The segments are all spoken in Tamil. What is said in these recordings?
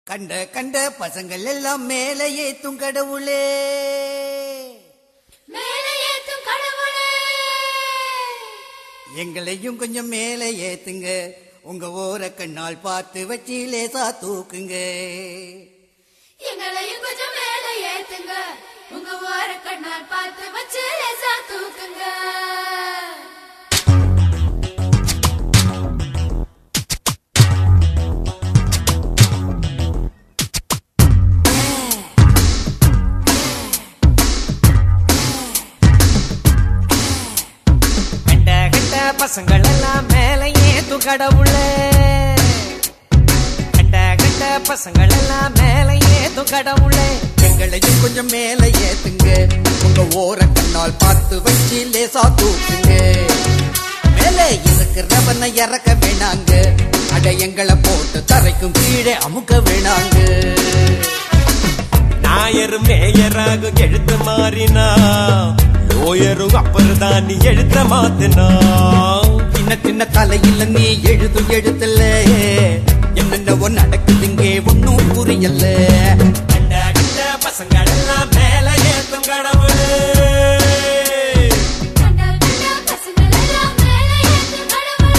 கண்ட கண்ட பசங்கள் எல்லாம் மேலே ஏத்தும் கடவுளே மேலே ஏத்தும் கடவுளே எங்களையும் கொஞ்சம் மேலே ஏத்துங்க உங்க ஓர கண்ணால் பார்த்து வச்சு லேசா தூக்குங்க எங்களையும் கொஞ்சம் மேலே ஏத்துங்க உங்க ஓர கண்ணால் பார்த்து வச்சு லேசா தூக்குங்க கண்ட கண்ட பசங்கள் எல்லாம் மேல ஏத்தும் கடவுளே கண்ட கண்ட பசங்கள் எல்லாம் மேல ஏத்தும் கடவுளே எங்களையும் கொஞ்சம் மேலே ஏத்துங்க உங்க ஓர கண்ணால் பார்த்து வச்சு லேசா தூக்குங்க மேலே இருக்கிறவனை இறக்க வேணாங்க அட எங்களை போட்டு தரைக்கும் கீழே அமுக்க வேணாங்க நாயரு மேயராக எழுத்து மாறினா லோயரும் அப்பருதான் நீ எழுத்த மாத்தினா சின்ன சின்ன தலையில நீ எழுதும் எழுத்துல என்னென்னவோ நடக்குதுங்க ஒன்னும் புரியல கண்ட கண்ட பசங்கள் எல்லாம் மேல ஏத்தும் கடவுளே கண்ட கண்ட பசங்கள் எல்லாம் மேலே ஏத்தும் கடவுளே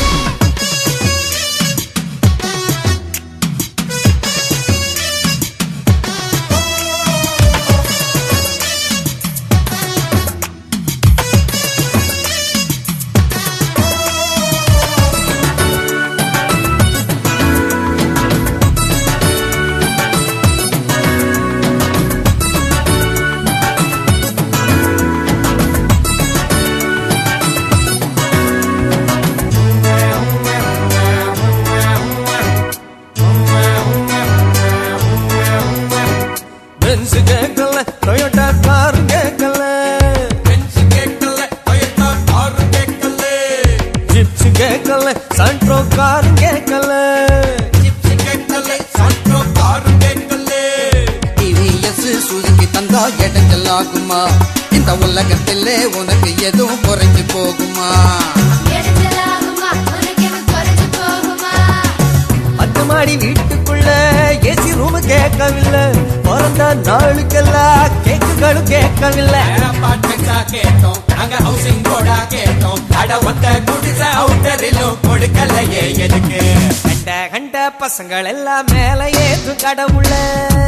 பென்ஸ் கேட்கல டொயோட்டா கார் கேட்கல பென்ஸ் கேட்கல டொயோட்டா கார் கேட்கல ஜிப்ஸ் கேட்கல சாண்ட்ரோ கார் கேட்கல ஜிப்ஸ் கேட்கல சாண்ட்ரோ கார் கேட்கல டிவிஎஸ் சுருக்கி தந்தா இடைஞ்சல் ஆகுமா இந்த உலகத்தில் உனக்கு எதுவும் குறைஞ்சு போகுமா எடுத்தலாகுமா உனக்கு என்ன குறைஞ்சு போகுமா பத்து மாடி வீட்டுக்குள்ள ஏசி ரூம் கேட்கவில்லை பிறந்த நாளுக்கெல்லாம் கேக்குகளும் கேட்கவில்லை அப்பார்ட்மெண்ட்ஸா கேட்டோம் நாங்க ஹவுசிங் போர்டா கேட்டோம் அட ஒத்த குடிச அவுட்டரிலும் கொடுக்கலையே எதுக்கு கண்ட கண்ட பசங்கள் எல்லாம் மேல ஏத்தும் கடவுளே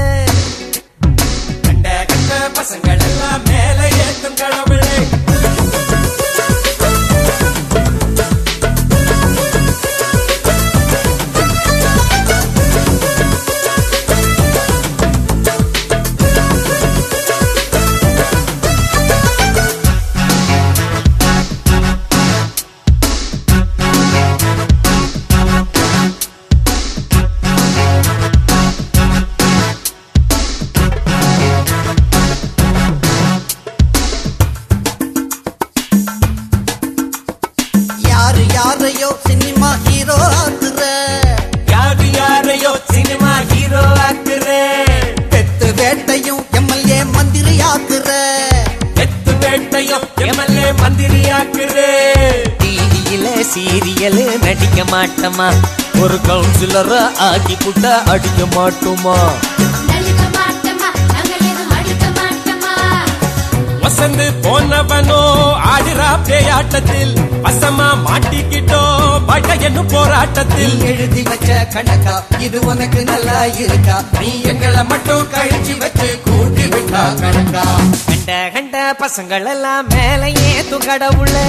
கண்ட கண்ட பசங்கள் எல்லாம் மேல ஏத்தும் கடவுளே யாரு யாரையோ சினிமா ஹீரோ ஆக்குற யாரு யாரையோ சினிமா ஹீரோ ஆக்குற பெத்து வேட்டையும் எம்எல்ஏ மந்திரி ஆக்குற எத்து வேட்டையும் எம்எல்ஏ மந்திரி ஆக்குற டிவியில சீரியல் நடிக்க மாட்டோமா ஒரு கவுன்சிலர ஆக்கி புட்ட அடிக்க மாட்டோமா நடிக்க மாட்டோமா நாங்கள் எதுவும் அடிக்க மாட்டோமா வசந்து போனவனோ ஆடுறா பேயாட்டத்தில் வசமா மாட்டிக்கிட்டோ பட்ட என்னும் நீ போராட்டத்தில் எழுதி வச்ச கணக்கா இது உனக்கு நல்லா இருக்கா நீ எங்களை மட்டும் கழிச்சு வச்சு கூட்டி விட்டா கணக்கா கண்ட கண்ட பசங்கள் எல்லாம் மேல ஏத்தும் கடவுளே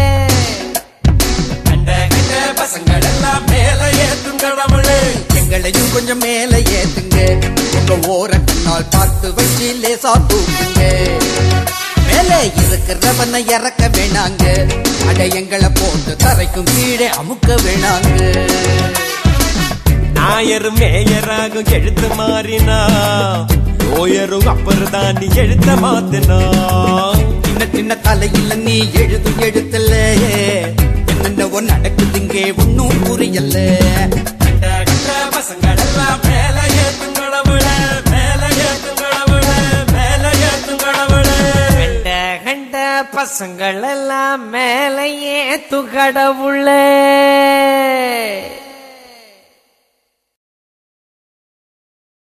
கண்ட கண்ட பசங்கள் எல்லாம் மேல ஏத்தும் கடவுளே எங்களையும் கொஞ்சம் மேல ஏத்துங்க உங்க ஓர கண்ணால் பார்த்து வச்சு லேசா தூக்குங்க மேலே இருக்கிறவனை இறக்க வேணாங்க அட எங்களை போட்டு தரைக்கும் கீழே அமுக்க வேணாங்க நாயரு மேயராக எழுத்து மாறினா லோயரும் அப்பருதான் நீ எழுத்த மாத்தினா சின்ன சின்ன தலையில நீ எழுதும் எழுத்துல என்னென்னவோ நடக்குதுங்க ஒன்னும் புரியல கண்ட கண்ட பசங்கள் எல்லாம் மேல ஏத்தும் கடவுளே மேல ஏத்தும் கடவுளே மேல ஏத்தும் கடவுளே கண்ட கண்ட பசங்கள் எல்லாம் மேல ஏத்தும் கடவுளே